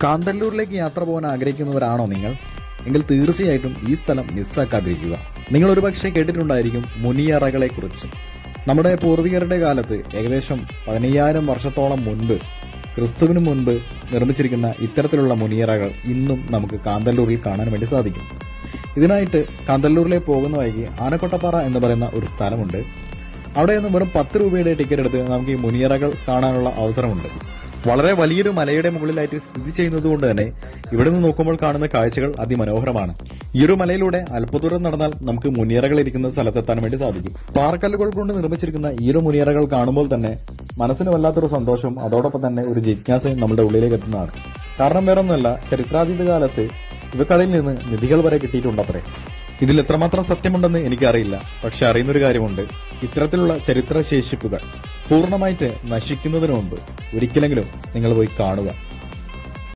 കാന്തല്ലൂരിലേക്ക് യാത്ര പോകാൻ ആഗ്രഹിക്കുന്നവരാണോ നിങ്ങൾ എങ്കിൽ തീർച്ചയായിട്ടും ഈ സ്ഥലം മിസ്സാക്കാതിരിക്കുക നിങ്ങൾ ഒരുപക്ഷെ കേട്ടിട്ടുണ്ടായിരിക്കും മുനിയറകളെ കുറിച്ച് നമ്മുടെ പൂർവികരുടെ കാലത്ത് ഏകദേശം പതിനയ്യായിരം വർഷത്തോളം മുൻപ് ക്രിസ്തുവിന് മുൻപ് നിർമ്മിച്ചിരിക്കുന്ന ഇത്തരത്തിലുള്ള മുനിയറകൾ ഇന്നും നമുക്ക് കാന്തല്ലൂരിൽ കാണാൻ വേണ്ടി സാധിക്കും ഇതിനായിട്ട് കാന്തല്ലൂരിലേക്ക് പോകുന്ന വഴിക്ക് ആനക്കൊട്ടപ്പാറ എന്ന് പറയുന്ന ഒരു സ്ഥലമുണ്ട് അവിടെ നിന്ന് വെറും പത്ത് രൂപയുടെ ടിക്കറ്റ് എടുത്ത് നമുക്ക് ഈ മുനിയറകൾ കാണാനുള്ള അവസരമുണ്ട് വളരെ വലിയൊരു മലയുടെ മുകളിലായിട്ട് സ്ഥിതി ചെയ്യുന്നത് കൊണ്ട് തന്നെ ഇവിടെ നിന്ന് നോക്കുമ്പോൾ കാണുന്ന കാഴ്ചകൾ അതിമനോഹരമാണ് ഈ ഒരു മലയിലൂടെ അല്പദൂരം നടന്നാൽ നമുക്ക് മുനിയറകൾ ഇരിക്കുന്ന സ്ഥലത്തെത്താൻ വേണ്ടി സാധിക്കും പാറക്കല്ലുകൾ കൊണ്ട് നിർമ്മിച്ചിരിക്കുന്ന ഈ ഒരു മുനിയറകൾ കാണുമ്പോൾ തന്നെ മനസ്സിന് വല്ലാത്തൊരു സന്തോഷവും അതോടൊപ്പം തന്നെ ഒരു ജിജ്ഞാസയും നമ്മുടെ ഉള്ളിലേക്ക് എത്തുന്നതാണ് കാരണം വേറൊന്നുമല്ല ചരിത്രാതീത കാലത്ത് ഇവക്കതിൽ നിന്ന് നിധികൾ വരെ കിട്ടിയിട്ടുണ്ടത്രേ ഇതിൽ എത്രമാത്രം സത്യമുണ്ടെന്ന് എനിക്കറിയില്ല പക്ഷെ അറിയുന്നൊരു കാര്യമുണ്ട് ഇത്തരത്തിലുള്ള ചരിത്ര ശേഷിപ്പുകൾ പൂർണ്ണമായിട്ട് നശിക്കുന്നതിന് മുമ്പ് ഒരിക്കലെങ്കിലും നിങ്ങൾ പോയി കാണുക